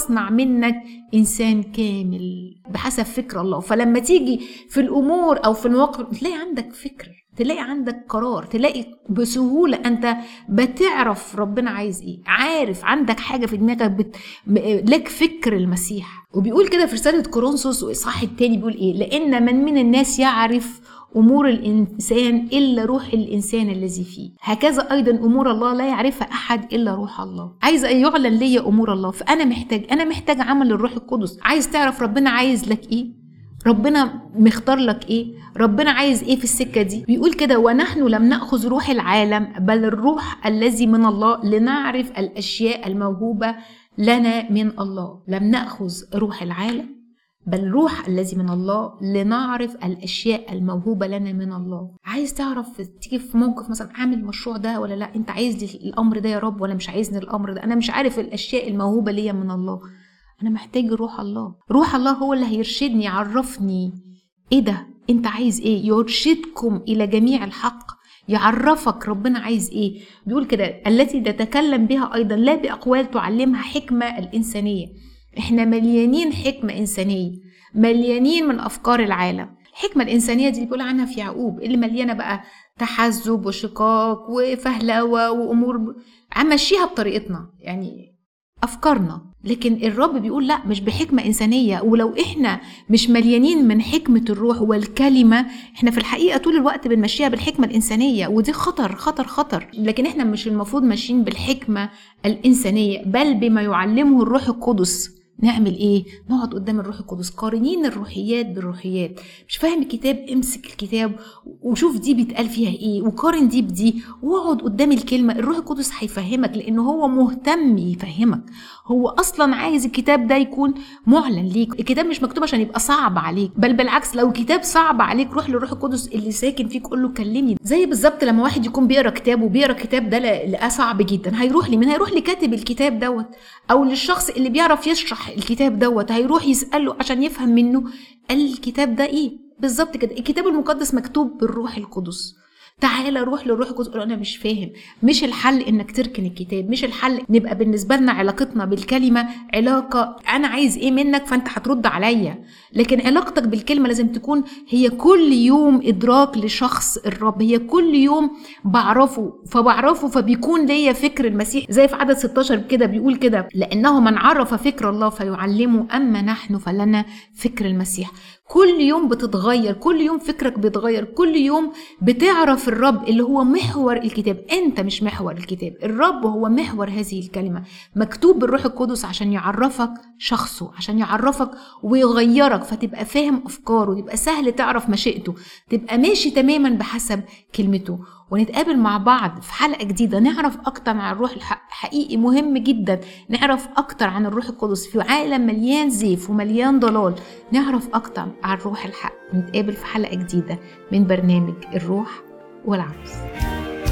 يصنع منك انسان كامل بحسب فكر الله فلما تيجي في الامور او في المواقف تلاقي عندك فكر تلاقي عندك قرار تلاقي بسهوله انت بتعرف ربنا عايز ايه عارف عندك حاجه في دماغك بت... لك فكر المسيح وبيقول كده في رساله كورنثوس واصحاح التاني بيقول ايه لان من من الناس يعرف امور الانسان الا روح الانسان الذي فيه هكذا ايضا امور الله لا يعرفها احد الا روح الله عايز ان يعلن لي امور الله فانا محتاج انا محتاج عمل الروح القدس عايز تعرف ربنا عايز لك ايه ربنا مختار لك ايه ربنا عايز ايه في السكه دي بيقول كده ونحن لم ناخذ روح العالم بل الروح الذي من الله لنعرف الاشياء الموهوبه لنا من الله لم ناخذ روح العالم بل روح الذي من الله لنعرف الاشياء الموهوبه لنا من الله عايز تعرف تيجي في موقف مثلا اعمل المشروع ده ولا لا انت عايز لي الامر ده يا رب ولا مش عايزني الامر ده انا مش عارف الاشياء الموهوبه ليا من الله انا محتاج روح الله روح الله هو اللي هيرشدني يعرفني ايه ده انت عايز ايه يرشدكم الى جميع الحق يعرفك ربنا عايز ايه بيقول كده التي تتكلم بها ايضا لا باقوال تعلمها حكمه الانسانيه احنا مليانين حكمه انسانيه مليانين من افكار العالم الحكمه الانسانيه دي اللي بيقول عنها في يعقوب اللي مليانه بقى تحزب وشقاق وفهلوه وامور همشيها بطريقتنا يعني افكارنا لكن الرب بيقول لا مش بحكمة إنسانية ولو إحنا مش مليانين من حكمة الروح والكلمة إحنا في الحقيقة طول الوقت بنمشيها بالحكمة الإنسانية ودي خطر خطر خطر لكن إحنا مش المفروض ماشيين بالحكمة الإنسانية بل بما يعلمه الروح القدس نعمل ايه نقعد قدام الروح القدس قارنين الروحيات بالروحيات مش فاهم الكتاب امسك الكتاب وشوف دي بيتقال فيها ايه وقارن دي بدي واقعد قدام الكلمه الروح القدس هيفهمك لان هو مهتم يفهمك هو اصلا عايز الكتاب ده يكون معلن ليك الكتاب مش مكتوب عشان يبقى صعب عليك بل بالعكس لو الكتاب صعب عليك روح للروح القدس اللي ساكن فيك قول له كلمني زي بالظبط لما واحد يكون بيقرا كتاب وبيقرا الكتاب ده لقاه صعب جدا هيروح لمين هيروح لكاتب الكتاب دوت او للشخص اللي بيعرف يشرح الكتاب دوت هيروح يساله عشان يفهم منه الكتاب ده ايه بالظبط كده الكتاب المقدس مكتوب بالروح القدس تعالى روح للروح القدس قول انا مش فاهم مش الحل انك تركن الكتاب مش الحل نبقى بالنسبه لنا علاقتنا بالكلمه علاقه انا عايز ايه منك فانت هترد عليا لكن علاقتك بالكلمه لازم تكون هي كل يوم ادراك لشخص الرب هي كل يوم بعرفه فبعرفه فبيكون ليا فكر المسيح زي في عدد 16 كده بيقول كده لانه من عرف فكر الله فيعلمه اما نحن فلنا فكر المسيح كل يوم بتتغير كل يوم فكرك بيتغير كل يوم بتعرف الرب اللي هو محور الكتاب انت مش محور الكتاب الرب هو محور هذه الكلمه مكتوب بالروح القدس عشان يعرفك شخصه عشان يعرفك ويغيرك فتبقى فاهم افكاره يبقى سهل تعرف مشيئته تبقى ماشي تماما بحسب كلمته ونتقابل مع بعض في حلقة جديدة نعرف أكتر عن الروح الحق حقيقي مهم جدا نعرف أكتر عن الروح القدس في عالم مليان زيف ومليان ضلال نعرف أكتر عن روح الحق نتقابل في حلقة جديدة من برنامج الروح والعروس